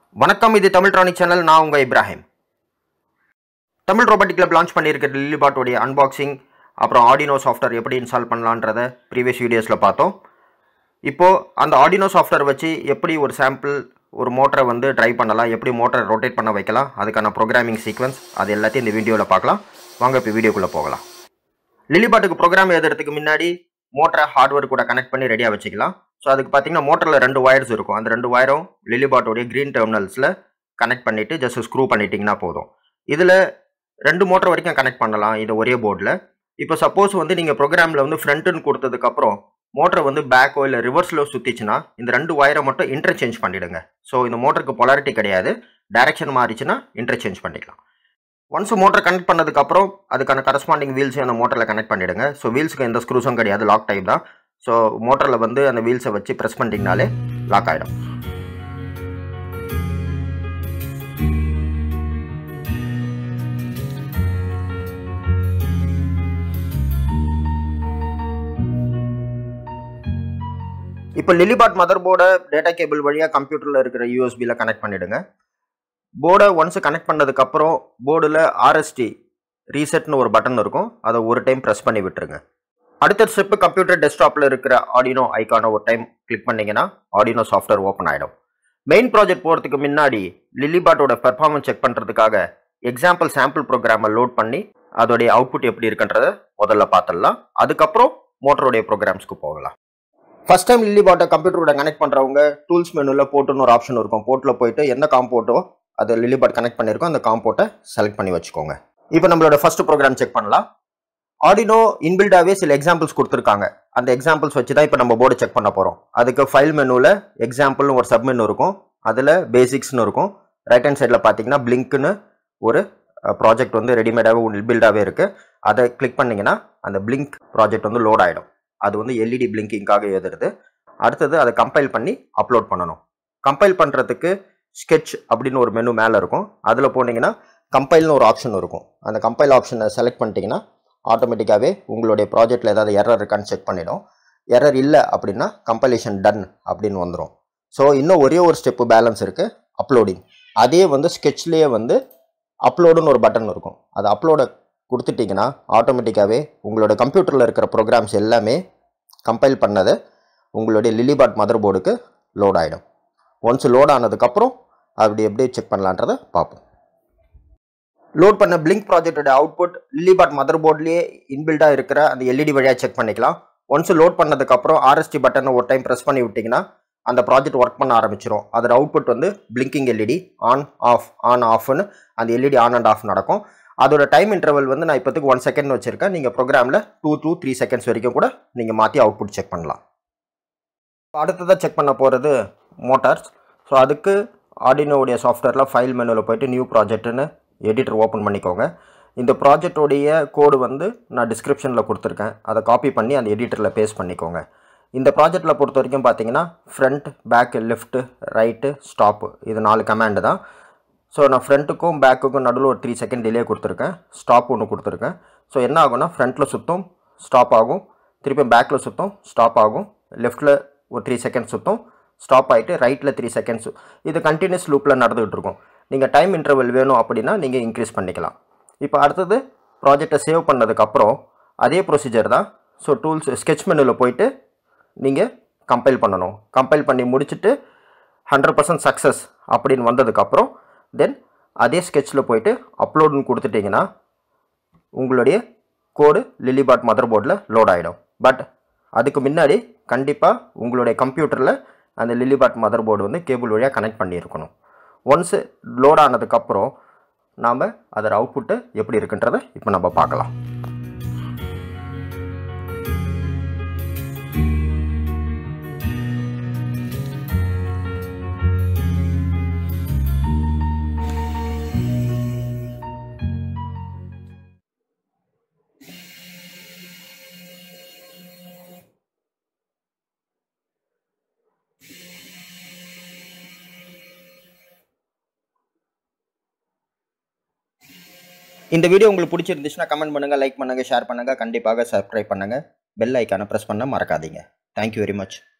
வணக்கம் இது தமிழ் ட்ரானிக் சேனல் நான் உங்கள் Ibrahim Tamil robotic club launch பண்ணியிருக்கிற லில்லிபாட்டோடைய அன்பாக்சிங் அப்புறம் ஆடினோ சாஃப்ட்வேர் எப்படி இன்ஸ்டால் பண்ணலான்றத ப்ரீவியஸ் வீடியோஸில் பார்த்தோம் இப்போது அந்த ஆடினோ சாஃப்ட்வேர் வச்சு எப்படி ஒரு சாம்பிள் ஒரு மோட்டரை வந்து ட்ரை பண்ணலாம் எப்படி மோட்டரை ரொட்டேட் பண்ண வைக்கலாம் அதுக்கான ப்ரோக்ராமிங் சீக்வன்ஸ் அது எல்லாத்தையும் இந்த வீடியோவில் பார்க்கலாம் வாங்க இப்போ வீடியோக்குள்ளே போகலாம் லில்லிபாட்டுக்கு ப்ரோக்ராம் எழுதுறதுக்கு முன்னாடி மோட்டரை ஹார்ட்வேர் கூட கனெக்ட் பண்ணி ரெடியாக வச்சுக்கலாம் ஸோ அதுக்கு பார்த்தீங்கன்னா மோட்டரில் ரெண்டு ஒயர்ஸ் இருக்கும் அந்த ரெண்டு ஒயரும் லிலிபாட்டோடைய க்ரீன் டெர்மினல்ஸில் கனெக்ட் பண்ணிவிட்டு ஜஸ்ட் ஸ்க்ரூ பண்ணிட்டீங்கன்னா போதும் இதில் ரெண்டு மோட்டர் வரைக்கும் கனெக்ட் பண்ணலாம் இது ஒரே போர்டில் இப்போ சப்போஸ் வந்து நீங்கள் ப்ரோக்ராமில் வந்து ஃப்ரண்ட்டுன்னு கொடுத்ததுக்கப்புறம் மோட்டரை வந்து பேக்கோ இல்லை ரிவர்ஸில் சுற்றிச்சுன்னா இந்த ரெண்டு ஒயரை மட்டும் இன்டர்சேஞ்ச் பண்ணிவிடுங்க ஸோ இந்த மோட்டருக்கு பொலாரிட்டி கிடையாது டைரக்ஷன் மாறிச்சுன்னா இன்டர்சேஞ்ச் பண்ணிக்கலாம் ஒன்ஸ் மோட்டர் கனெக்ட் பண்ணதுக்கப்புறம் அதுக்கான கரஸ்பாண்டிங் வீல்ஸையும் அந்த மோட்டரில் கனெக்ட் பண்ணிவிடுங்க ஸோ வீல்ஸுக்கு எந்த ஸ்க்ரூஸும் கிடையாது லாக் டைப் தான் ஸோ மோட்டரில் வந்து அந்த வீல்ஸை வச்சு ப்ரெஸ் பண்ணிட்டீங்கனாலே லாக் ஆகிடும் இப்போ LilyPad mother board data cable வழியாக கம்ப்யூட்டரில் இருக்கிற யூஎஸ்பியில் கனெக்ட் பண்ணிவிடுங்க போர்டை ஒன்ஸ் கனெக்ட் பண்ணதுக்கப்புறம் போர்டில் ஆர்எஸ்டி ரீசெட்னு ஒரு பட்டன் இருக்கும் அதை ஒரு டைம் ப்ரெஸ் பண்ணி விட்டுருங்க அடுத்த ஸ்டெப்பு கம்ப்யூட்டர் டெஸ்க்டாப்பில் இருக்கிற ஆடினோ ஐக்கானை ஒரு டைம் கிளிக் பண்ணிங்கன்னா ஆடினோ சாஃப்ட்வேர் ஓப்பன் ஆகிடும் மெயின் ப்ராஜெக்ட் போகிறதுக்கு முன்னாடி லிலிபாட்டோட பெர்ஃபார்மன்ஸ் செக் பண்ணுறதுக்காக எக்ஸாம்பிள் சாம்பிள் ப்ரோக்ராமை லோட் பண்ணி அதோடைய அவுட்புட் எப்படி இருக்குன்றத முதல்ல பார்த்துடலாம் அதுக்கப்புறம் மோட்டருடைய ப்ரோக்ராம்ஸ்க்கு போகலாம் ஃபஸ்ட் டைம் லிலிபாட்டை கம்ப்யூட்டரோட கனெக்ட் பண்ணுறவங்க டூல்ஸ் மெனுவில் போட்டுன்னு ஒரு ஆப்ஷன் இருக்கும் போர்ட்டில் போயிட்டு எந்த காம்போட்டோ அது லிலிபாட் கனெக்ட் பண்ணியிருக்கோம் அந்த காம்போட்டை செலக்ட் பண்ணி வச்சுக்கோங்க இப்போ நம்மளோட ஃபர்ஸ்ட் ப்ரோக்ராம் செக் பண்ணலாம் ஆடினோ இன்பில்டாகவே சில எக்ஸாம்பிள்ஸ் கொடுத்துருக்காங்க அந்த எக்ஸாம்பிள்ஸ் வச்சு தான் இப்போ நம்ம போர்டு செக் பண்ண போகிறோம் அதுக்கு ஃபைல் மெனுவில் எக்ஸாம்பிள்னு ஒரு சப் மெனு இருக்கும் அதில் பேசிக்ஸ்னு இருக்கும் ரைட் ஹேண்ட் சைடில் பார்த்தீங்கன்னா பிளிங்க்னு ஒரு ப்ராஜெக்ட் வந்து ரெடிமேடாகவே பில்டாகவே இருக்குது அதை கிளிக் பண்ணிங்கன்னா அந்த பிளிங்க் ப்ராஜெக்ட் வந்து லோட் ஆகிடும் அது வந்து எல்இடி பிளிங்கிங்காக எழுதுறது அடுத்தது அதை கம்பைல் பண்ணி அப்லோட் பண்ணணும் கம்பைல் பண்ணுறதுக்கு ஸ்கெட்ச் அப்படின்னு ஒரு மெனு மேலே இருக்கும் அதில் போனீங்கன்னா கம்பைல்னு ஒரு ஆப்ஷன் இருக்கும் அந்த கம்பைல் ஆப்ஷனை செலக்ட் பண்ணிட்டீங்கன்னா ஆட்டோமேட்டிக்காகவே உங்களுடைய ப்ராஜெக்டில் ஏதாவது எரர் இருக்கான்னு செக் பண்ணிடும் எரர் இல்லை அப்படின்னா கம்பைலேஷன் டன் அப்படின்னு வந்துடும் ஸோ இன்னும் ஒரே ஒரு ஸ்டெப்பு பேலன்ஸ் இருக்குது அப்லோடிங் அதே வந்து ஸ்கெட்ச்லேயே வந்து அப்லோடுன்னு ஒரு பட்டன் இருக்கும் அது அப்லோடை கொடுத்துட்டிங்கன்னா ஆட்டோமேட்டிக்காகவே உங்களோட கம்ப்யூட்டரில் இருக்கிற ப்ரோக்ராம்ஸ் எல்லாமே கம்பைல் பண்ணதை உங்களுடைய லிலிபாட் மதர் போர்டுக்கு லோட் ஆகிடும் ஒன்ஸ் லோட் ஆனதுக்கப்புறம் அப்படி எப்படி செக் பண்ணலான்றதை பார்ப்போம் லோட் பண்ண பிளிங்க் ப்ராஜெக்டோட அவுட்புட் லிலிபாட் மதர் போர்ட்லேயே இன்பில்டாக இருக்கிற அந்த எல்இடி வழியாக செக் பண்ணிக்கலாம் ஒன்ஸ் லோட் பண்ணதுக்கப்புறம் ஆர்எஸ்டி பட்டனை ஒரு டைம் ப்ரெஸ் பண்ணி விட்டிங்கன்னா அந்த ப்ராஜெக்ட் ஒர்க் பண்ண ஆரம்பிச்சிடும் அதோட அவுட்புட் வந்து blinking LED on off on ஆஃப்னு அந்த எல்இடி ஆன் அண்ட் ஆஃப் நடக்கும் அதோட டைம் இன்டர்வல் வந்து நான் இப்போத்துக்கு ஒன் செகண்ட் வச்சுருக்கேன் நீங்கள் ப்ரோக்ராமில் டூ டூ த்ரீ செகண்ட்ஸ் வரைக்கும் கூட நீங்கள் மாற்றி அவுட்புட் செக் பண்ணலாம் அடுத்ததாக செக் பண்ண போகிறது மோட்டார்ஸ் ஸோ அதுக்கு ஆடினோடைய சாஃப்ட்வேரில் ஃபைல் மெனுவில் போயிட்டு நியூ ப்ராஜெக்ட்டுன்னு எடிட்டர் ஓப்பன் பண்ணிக்கோங்க இந்த ப்ராஜெக்டோடைய கோடு வந்து நான் டிஸ்கிரிப்ஷனில் கொடுத்துருக்கேன் அதை காப்பி பண்ணி அந்த எடிட்டரில் பேஸ்ட் பண்ணிக்கோங்க இந்த ப்ராஜெக்டில் பொறுத்த வரைக்கும் பார்த்தீங்கன்னா front back left right stop இது நாலு கமாண்டு தான் ஸோ நான் ஃப்ரண்ட்டுக்கும் பேக்குக்கும் நடுவில் ஒரு த்ரீ செகண்ட் டிலே கொடுத்துருக்கேன் ஸ்டாப் ஒன்று கொடுத்துருக்கேன் ஸோ என்ன ஆகும்னா ஃப்ரண்ட்டில் சுற்றும் ஸ்டாப் ஆகும் திருப்பி பேக்கில் சுற்றும் ஸ்டாப் ஆகும் லெஃப்ட்டில் ஒரு த்ரீ செகண்ட் சுற்றும் ஸ்டாப் ஆகிட்டு ரைட்டில் த்ரீ செகண்ட்ஸ் இது கண்டினியூஸ் லூப்பில் நடந்துகிட்டு இருக்கும் நீங்கள் டைம் இன்டர்வல் வேணும் அப்படின்னா நீங்கள் இன்க்ரீஸ் பண்ணிக்கலாம் இப்போ அடுத்தது ப்ராஜெக்டை சேவ் பண்ணதுக்கப்புறம் அதே ப்ரொசீஜர் தான் ஸோ டூல்ஸ் ஸ்கெட்ச் மெனுவில் போயிட்டு நீங்கள் கம்பைல் பண்ணணும் கம்பைல் பண்ணி முடிச்சுட்டு ஹண்ட்ரட் பர்சன்ட் சக்ஸஸ் அப்படின்னு வந்ததுக்கப்புறம் தென் அதே ஸ்கெட்சில் போயிட்டு அப்லோடுன்னு கொடுத்துட்டிங்கன்னா உங்களுடைய கோடு லிலிபாட் மதர் போர்டில் லோட் ஆகிடும் பட் அதுக்கு முன்னாடி கண்டிப்பாக உங்களுடைய கம்ப்யூட்டரில் அந்த லிலிபாட் மதர் போர்டு வந்து கேபிள் வழியாக கனெக்ட் பண்ணியிருக்கணும் ஒன்ஸு லோட் ஆனதுக்கப்புறம் நாம் அதோட அவுட்புட்டு எப்படி இருக்குன்றதை இப்போ நம்ம பார்க்கலாம் இந்த வீடியோ உங்களுக்கு பிடிச்சிருந்துச்சுன்னா கமெண்ட் பண்ணுங்கள் லைக் பண்ணுங்கள் ஷேர் பண்ணுங்கள் கண்டிப்பாக சப்ஸ்கிரைப் பண்ணுங்கள் பெல் ஐக்கானை ப்ரெஸ் பண்ண மறக்காதீங்க தேங்க்யூ வெரி மச்